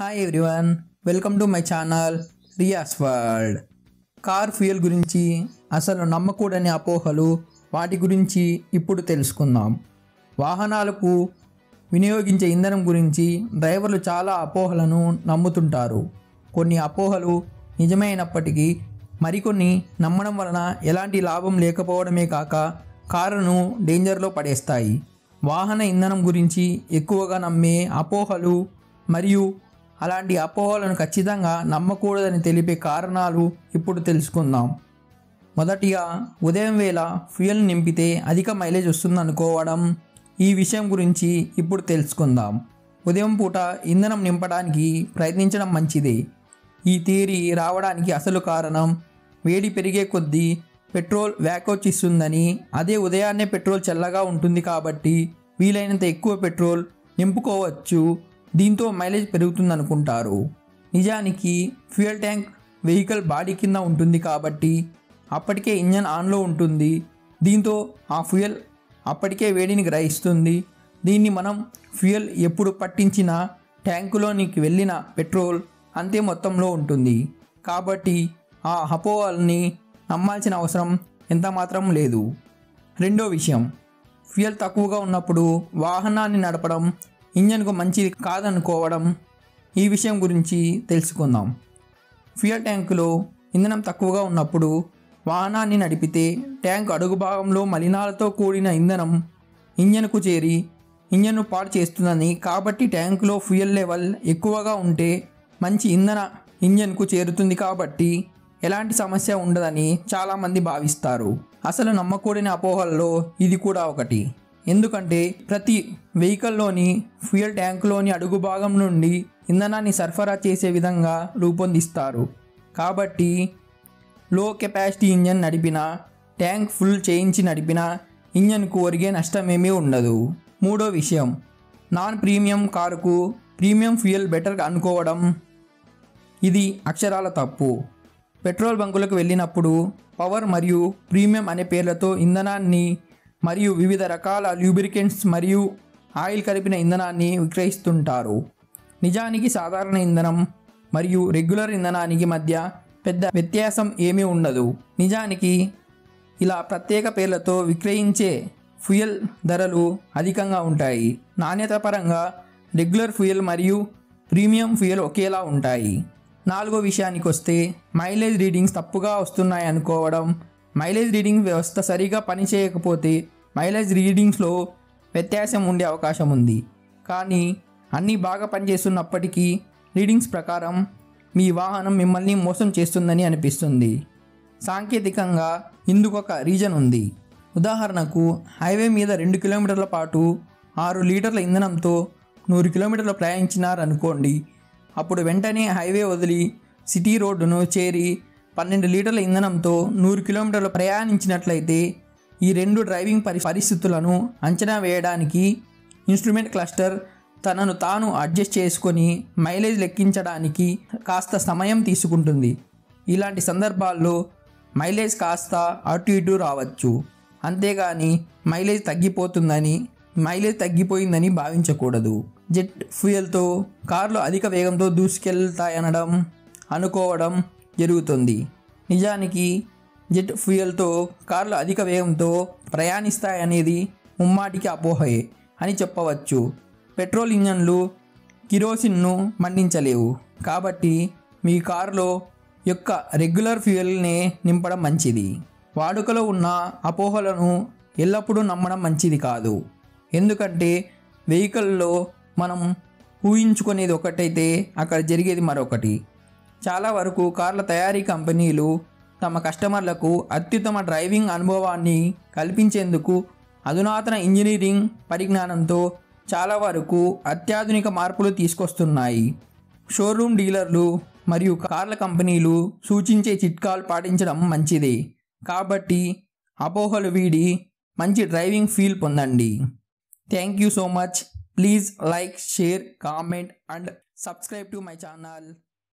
hi everyone welcome to my channel Riya's world car fuel గురించి అసలు నమ్మకూడని అపోహలు వాటి గురించి ఇప్పుడు తెలుసుకుందాం వాహనాలకు వినియోగించే ఇంధనం గురించి డ్రైవర్లు చాలా అపోహలను నమ్ముతుంటారు కొన్ని అపోహలు నిజమైనప్పటికీ మరికొన్ని నమ్మడం వలన ఎలాంటి లాభం లేకపోవడమే కాక కారును డేంజర్లో పడేస్తాయి వాహన ఇంధనం గురించి ఎక్కువగా నమ్మే అపోహలు మరియు అలాంటి అపోహలను ఖచ్చితంగా నమ్మకూడదని తెలిపే కారణాలు ఇప్పుడు తెలుసుకుందాం మొదటిగా ఉదయం వేళ ఫ్యూయల్ నింపితే అధిక మైలేజ్ వస్తుందనుకోవడం ఈ విషయం గురించి ఇప్పుడు తెలుసుకుందాం ఉదయం పూట ఇంధనం నింపడానికి ప్రయత్నించడం మంచిదే ఈ థియరీ రావడానికి అసలు కారణం వేడి పెరిగే కొద్దీ పెట్రోల్ వ్యాకోచ్ ఇస్తుందని అదే ఉదయాన్నే పెట్రోల్ చల్లగా ఉంటుంది కాబట్టి వీలైనంత ఎక్కువ పెట్రోల్ నింపుకోవచ్చు దీంతో మైలేజ్ పెరుగుతుందనుకుంటారు నిజానికి ఫ్యూయల్ ట్యాంక్ వెహికల్ బాడీ కింద ఉంటుంది కాబట్టి అప్పటికే ఇంజన్ ఆన్లో ఉంటుంది దీంతో ఆ ఫ్యూయల్ అప్పటికే వేడిని గ్రహిస్తుంది దీన్ని మనం ఫ్యూయల్ ఎప్పుడు పట్టించినా ట్యాంకులోనికి వెళ్ళిన పెట్రోల్ అంతే మొత్తంలో ఉంటుంది కాబట్టి ఆ అపోహల్ని నమ్మాల్సిన అవసరం ఎంత మాత్రం లేదు రెండో విషయం ఫ్యూయల్ తక్కువగా ఉన్నప్పుడు వాహనాన్ని నడపడం ఇంజన్కు మంచిది కాదనుకోవడం ఈ విషయం గురించి తెలుసుకుందాం ఫ్యూయల్ ట్యాంకులో ఇంధనం తక్కువగా ఉన్నప్పుడు వాహనాన్ని నడిపితే ట్యాంక్ అడుగు భాగంలో మలినాలతో కూడిన ఇంధనం ఇంజన్కు చేరి ఇంజన్ను పాడు చేస్తుందని కాబట్టి ట్యాంకులో ఫ్యూయల్ లెవెల్ ఎక్కువగా ఉంటే మంచి ఇంధన ఇంజన్కు చేరుతుంది కాబట్టి ఎలాంటి సమస్య ఉండదని చాలామంది భావిస్తారు అసలు నమ్మకూడని అపోహల్లో ఇది కూడా ఒకటి ఎందుకంటే ప్రతి వెహికల్లోని ఫ్యూయల్ ట్యాంకులోని అడుగు భాగం నుండి ఇంధనాన్ని సరఫరా చేసే విధంగా రూపొందిస్తారు కాబట్టి లో కెపాసిటీ ఇంజన్ నడిపిన ట్యాంక్ ఫుల్ చేయించి నడిపిన ఇంజన్కు ఒరిగే నష్టమేమీ ఉండదు మూడో విషయం నాన్ ప్రీమియం కారుకు ప్రీమియం ఫ్యూయల్ బెటర్ అనుకోవడం ఇది అక్షరాల తప్పు పెట్రోల్ బంకులకు వెళ్ళినప్పుడు పవర్ మరియు ప్రీమియం అనే పేర్లతో ఇంధనాన్ని మరియు వివిధ రకాల లూబ్రికెంట్స్ మరియు ఆయిల్ కలిపిన ఇంధనాన్ని విక్రయిస్తుంటారు నిజానికి సాధారణ ఇంధనం మరియు రెగ్యులర్ ఇంధనానికి మధ్య పెద్ద వ్యత్యాసం ఏమీ ఉండదు నిజానికి ఇలా ప్రత్యేక పేర్లతో విక్రయించే ఫ్యూయల్ ధరలు అధికంగా ఉంటాయి నాణ్యత పరంగా రెగ్యులర్ ఫ్యూయల్ మరియు ప్రీమియం ఫ్యూయల్ ఒకేలా ఉంటాయి నాలుగో విషయానికి వస్తే మైలేజ్ రీడింగ్స్ తప్పుగా వస్తున్నాయి అనుకోవడం మైలేజ్ రీడింగ్ వ్యవస్థ సరిగా పనిచేయకపోతే మైలేజ్ రీడింగ్స్లో వ్యత్యాసం ఉండే అవకాశం ఉంది కానీ అన్నీ బాగా పనిచేస్తున్నప్పటికీ రీడింగ్స్ ప్రకారం మీ వాహనం మిమ్మల్ని మోసం చేస్తుందని అనిపిస్తుంది సాంకేతికంగా ఇందుకొక రీజన్ ఉంది ఉదాహరణకు హైవే మీద రెండు కిలోమీటర్ల పాటు ఆరు లీటర్ల ఇంధనంతో నూరు కిలోమీటర్లు ప్రయాణించినారనుకోండి అప్పుడు వెంటనే హైవే వదిలి సిటీ రోడ్డును చేరి పన్నెండు లీటర్ల ఇంధనంతో నూరు కిలోమీటర్లు ప్రయాణించినట్లయితే ఈ రెండు డ్రైవింగ్ పరి పరిస్థితులను అంచనా వేయడానికి ఇన్స్ట్రుమెంట్ క్లస్టర్ తనను తాను అడ్జస్ట్ చేసుకొని మైలేజ్ లెక్కించడానికి కాస్త సమయం తీసుకుంటుంది ఇలాంటి సందర్భాల్లో మైలేజ్ కాస్త అటు ఇటు రావచ్చు అంతేగాని మైలేజ్ తగ్గిపోతుందని మైలేజ్ తగ్గిపోయిందని భావించకూడదు జెట్ ఫ్యూయల్తో కార్లు అధిక వేగంతో దూసుకెళ్తాయనడం అనుకోవడం జరుగుతుంది నిజానికి జెట్ ఫ్యూయల్తో కార్లు అధిక వేగంతో ప్రయాణిస్తాయనేది ముమ్మాటికి అపోహయే అని చెప్పవచ్చు పెట్రోల్ ఇంజన్లు కిరోసిన్ను మండించలేవు కాబట్టి మీ కారులో యొక్క రెగ్యులర్ ఫ్యూయల్నే నింపడం మంచిది వాడుకలో ఉన్న అపోహలను ఎల్లప్పుడూ నమ్మడం మంచిది కాదు ఎందుకంటే వెహికల్లో మనం ఊహించుకునేది ఒకటైతే అక్కడ జరిగేది మరొకటి చాలా వరకు కార్ల తయారీ కంపెనీలు తమ కస్టమర్లకు అత్యుత్తమ డ్రైవింగ్ అనుభవాన్ని కల్పించేందుకు అధునాతన ఇంజనీరింగ్ పరిజ్ఞానంతో చాలా వరకు అత్యాధునిక మార్పులు తీసుకొస్తున్నాయి షోరూమ్ డీలర్లు మరియు కార్ల కంపెనీలు సూచించే చిట్కాలు పాటించడం మంచిదే కాబట్టి అపోహలు వీడి మంచి డ్రైవింగ్ ఫీల్ పొందండి thank you so much please like share comment and subscribe to my channel